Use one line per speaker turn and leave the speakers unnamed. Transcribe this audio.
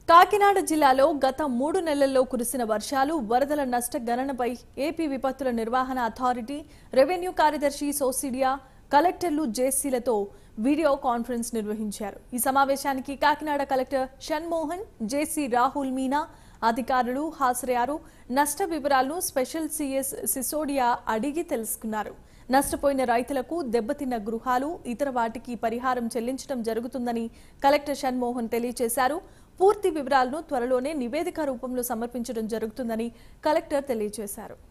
కాకినాడ జిల్లాలో గత మూడు నెలల్లో కురిసిన వర్షాలు వరదల నష్ట గణనపై ఏపీ విపత్తుల నిర్వహణ అథారిటీ రెవెన్యూ కార్యదర్శి సోసిడియా కలెక్టర్లు జేసీలతో వీడియో కాన్ఫరెన్స్ నిర్వహించారు ఈ సమావేశానికి కాకినాడ కలెక్టర్ షణ్మోహన్ జేసీ రాహుల్ మీనా అధికారులు హాజరయ్యారు నష్ట వివరాలను స్పెషల్ సీఎస్ సిసోడియా అడిగి తెలుసుకున్నారు నష్టపోయిన రైతులకు దెబ్బతిన్న గృహాలు ఇతర వాటికి పరిహారం చెల్లించడం జరుగుతుందని కలెక్టర్ షణ్మోహన్ తెలియజేశారు పూర్తి వివరాలను త్వరలోనే నివేదిక రూపంలో సమర్పించడం జరుగుతుందని కలెక్టర్ తెలియజేశారు